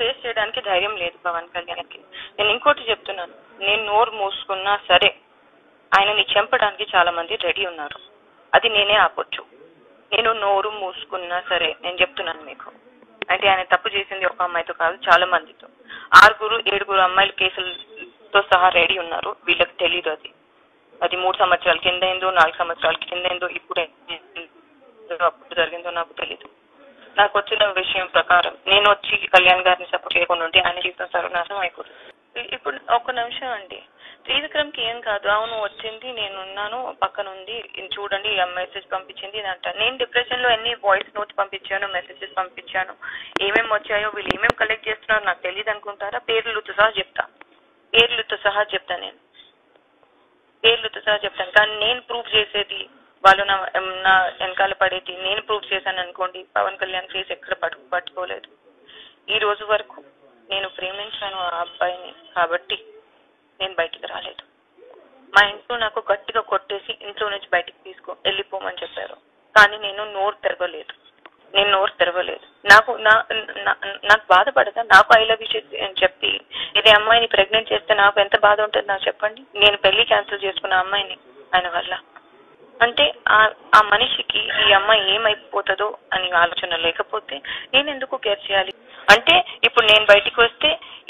face చేయడానికి ధైర్యం లేదు పవన్ కళ్యాణ్కి నేను ఇంకోటి చెప్తున్నాను నేను నోరు మూసుకున్నా సరే ఆయనని చంపడానికి చాలా మంది రెడీ ఉన్నారు అది నేనే ఆపొచ్చు నేను నోరు మూసుకున్నా సరే నేను చెప్తున్నాను మీకు అంటే ఆయన తప్పు చేసింది ఒక అమ్మాయితో కాదు చాలా మందితో ఆరుగురు ఏడుగురు అమ్మాయిల కేసులతో సహా రెడీ ఉన్నారు వీళ్ళకి తెలియదు అది అది మూడు సంవత్సరాల కింద ఏందో నాలుగు సంవత్సరాల కింద ఏందో ఇప్పుడు అప్పుడు జరిగిందో నాకు తెలియదు నాకు వచ్చిన విషయం ప్రకారం నేను వచ్చి కళ్యాణ్ గారిని సపోర్ట్ చేయకుండా ఉంటే ఆయన జీవితం సర్వనాశనం అయిపోతుంది ఇ- ఇప్పుడు ఒక నిమిషం అండి త్రివిక్రమ్కి ఏం కాదు అవును వచ్చింది నేను ఉన్నాను పక్కన ఉంది ఇది చూడండి ఈ మెసేజ్ పంపించింది ఇది అంట నేను డిప్రెషన్ లో ఎన్ని వాయిస్ నోట్స్ పంపించాను మెసేజెస్ పంపించాను ఏమేమి వచ్చాయో వీళ్ళు ఏమేమి కలెక్ట్ చేస్తున్నారో నాకు తెలియదు అనుకుంటారా పేర్లతో సహా చెప్తా పేర్లతో సహా చెప్తా నేను పేర్లతో సహా చెప్తాను కానీ నేను ప్రూవ్ చేసేది వాళ్ళు నా నా వెనకాల పడేది నేను ప్రూవ్ చేశాను అనుకోండి పవన్ కళ్యాణ్ ఫేస్ ఎక్కడ పట్టు పట్టుకోలేదు ఈ రోజు వరకు నేను ప్రేమించాను ఆ అబ్బాయిని కాబట్టి నేను బయటికి రాలేదు మా ఇంట్లో నాకు గట్టిగా కొట్టేసి ఇంట్లో నుంచి బయటికి తీసుకో వెళ్ళిపోమని చెప్పారు కానీ నేను నోరు తెరవలేదు నేను నోరు తెరవలేదు నాకు నా నా- నాకు బాధపడదా నాకు ఐ లవ్ యూ చెప్పి ఇదే అమ్మాయిని ప్రెగ్నెంట్ చేస్తే నాకు ఎంత బాధ ఉంటుంది నాకు చెప్పండి నేను పెళ్లి క్యాన్సిల్ చేసుకున్న అమ్మాయిని ఆయన వల్ల అంటే ఆ ఆ మనిషికి ఈ అమ్మాయి ఏమైపోతుందో అని ఆలోచన లేకపోతే నేను ఎందుకు కేర్ చేయాలి అంటే ఇప్పుడు నేను బయటికి వస్తే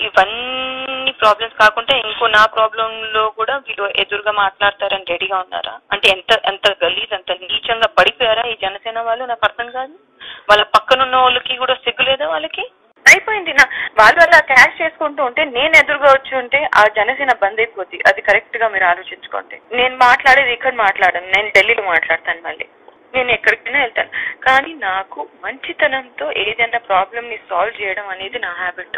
ఇవన్నీ ప్రాబ్లమ్స్ కాకుండా ఇంకో నా ప్రాబ్లం లో కూడా వీళ్ళు ఎదురుగా మాట్లాడతారని రెడీగా ఉన్నారా అంటే ఎంత ఎంత గలీజ్ ఎంత నీచంగా పడిపోయారా ఈ జనసేన వాళ్ళు నాకు అర్థం కాదు వాళ్ళ పక్కనున్న వాళ్ళకి కూడా సిగ్గు లేదా వాళ్ళకి అయిపోయింది నా వాళ్ళు అలా క్యాష్ చేసుకుంటూ ఉంటే నేను ఎదురుగా వచ్చి ఉంటే ఆ జనసేన బంద్ అయిపోద్ది అది కరెక్ట్ గా మీరు ఆలోచించుకోండి నేను మాట్లాడేది ఇక్కడ మాట్లాడను నేను ఢిల్లీలో మాట్లాడతాను మళ్ళీ నేను ఎక్కడికైనా వెళ్తాను కానీ నాకు మంచితనంతో ఏదైనా ప్రాబ్లమ్ ని సాల్వ్ చేయడం అనేది నా హ్యాబిట్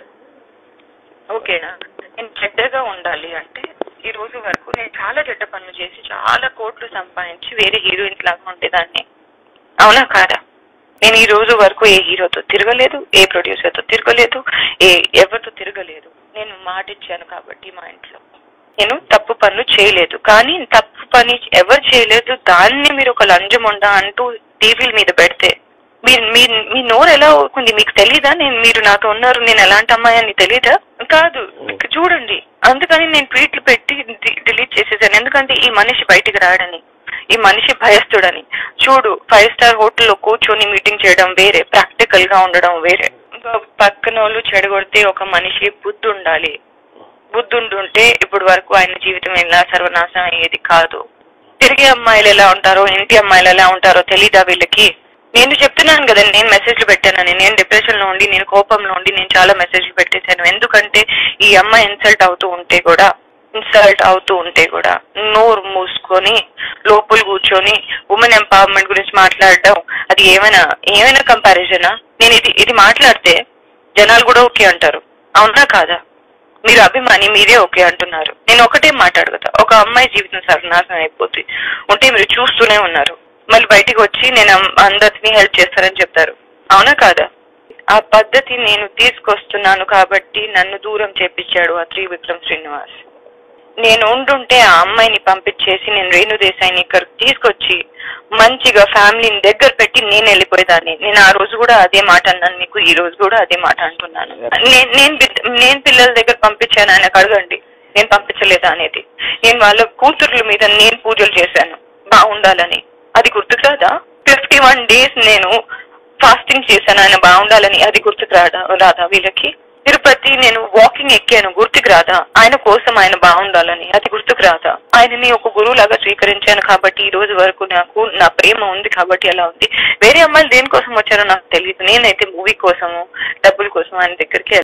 ఓకేనా నేను చెడ్డగా ఉండాలి అంటే ఈ రోజు వరకు నేను చాలా చెడ్డ పనులు చేసి చాలా కోట్లు సంపాదించి వేరే హీరోయిన్స్ లాగా ఉండేదాన్ని అవునా కాదా నేను ఈ రోజు వరకు ఏ హీరోతో తిరగలేదు ఏ ప్రొడ్యూసర్తో తిరగలేదు ఏ ఎవరితో తిరగలేదు నేను మాట ఇచ్చాను కాబట్టి మా ఇంట్లో నేను తప్పు పనులు చేయలేదు కానీ తప్పు పని ఎవరు చేయలేదు దాన్ని మీరు ఒక లంజం ఉండా అంటూ టీవీల మీద పెడితే మీరు మీ మీ నోరు ఎలా అవుతుంది మీకు తెలీదా నేను మీరు నాతో ఉన్నారు నేను ఎలాంటి అమ్మాయి అని తెలీదా కాదు ఇక చూడండి అందుకని నేను ట్వీట్లు పెట్టి డిలీట్ చేసేసాను ఎందుకంటే ఈ మనిషి బయటికి రాడని ఈ మనిషి భయస్తుడని చూడు ఫైవ్ స్టార్ హోటల్లో కూర్చొని మీటింగ్ చేయడం వేరే ప్రాక్టికల్ గా ఉండడం వేరే ఇంకా పక్కన వాళ్ళు చెడగొడితే ఒక మనిషి బుద్ధి ఉండాలి బుద్ధి ఉంటుంటే ఇప్పుడు వరకు ఆయన జీవితం ఎలా సర్వనాశనం అయ్యేది కాదు తిరిగే అమ్మాయిలు ఎలా ఉంటారో ఇంటి అమ్మాయిలు ఎలా ఉంటారో తెలీదా వీళ్ళకి నేను చెప్తున్నాను కదా నేను మెసేజ్లు పెట్టానని నేను డిప్రెషన్ లో ఉండి నేను కోపంలో ఉండి నేను చాలా మెసేజ్లు పెట్టేశాను ఎందుకంటే ఈ అమ్మాయి ఇన్సల్ట్ అవుతూ ఉంటే కూడా ఇన్సల్ట్ అవుతూ ఉంటే కూడా నోరు మూసుకొని లోపల కూర్చొని ఉమెన్ ఎంపవర్మెంట్ గురించి మాట్లాడడం అది ఏమైనా ఏమైనా కంపారిజనా నేను ఇది ఇది మాట్లాడితే జనాలు కూడా ఓకే అంటారు అవునా కాదా మీరు అభిమాని మీరే ఓకే అంటున్నారు నేను ఒకటే మాట్లాడగతా ఒక అమ్మాయి జీవితం సర్వనాశనం అయిపోతుంది ఉంటే మీరు చూస్తూనే ఉన్నారు మళ్ళీ బయటికి వచ్చి నేను అమ్- అందరినీ హెల్ప్ చేస్తారని చెప్తారు అవునా కాదా ఆ పద్ధతి నేను తీసుకొస్తున్నాను కాబట్టి నన్ను దూరం చేపించాడు ఆ త్రివిక్రమ్ శ్రీనివాస్ నేను ఉండుంటే ఆ అమ్మాయిని పంపించేసి నేను రేణు దేశాయిని ఇక్కడ తీసుకొచ్చి మంచిగా ఫ్యామిలీని దగ్గర పెట్టి నేను వెళ్ళిపోయేదాన్ని నేను ఆ రోజు కూడా అదే మాట అన్నాను మీకు ఈ రోజు కూడా అదే మాట అంటున్నాను నేను నేను బిడ్- నేను పిల్లల దగ్గర పంపించాను ఆయనకు అడగండి నేను పంపించలేదా అనేది నేను వాళ్ళ కూతుర్ల మీద నేను పూజలు చేశాను బాగుండాలని అది గుర్తుకు రాదా ఫిఫ్టీ వన్ డేస్ నేను ఫాస్టింగ్ చేశాను ఆయన బాగుండాలని అది గుర్తుకు రాదా రాదా వీళ్ళకి తిరుపతి నేను వాకింగ్ ఎక్కాను గుర్తుకు రాదా ఆయన కోసం ఆయన బాగుండాలని అది గుర్తుకు రాదా ఆయనని ఒక గురువు లాగా స్వీకరించాను కాబట్టి ఈ రోజు వరకు నాకు నా ప్రేమ ఉంది కాబట్టి అలా ఉంది వేరే అమ్మాయిలు దేనికోసం వచ్చారో నాకు తెలియదు నేనైతే మూవీ కోసము డబ్బుల కోసం ఆయన దగ్గరికి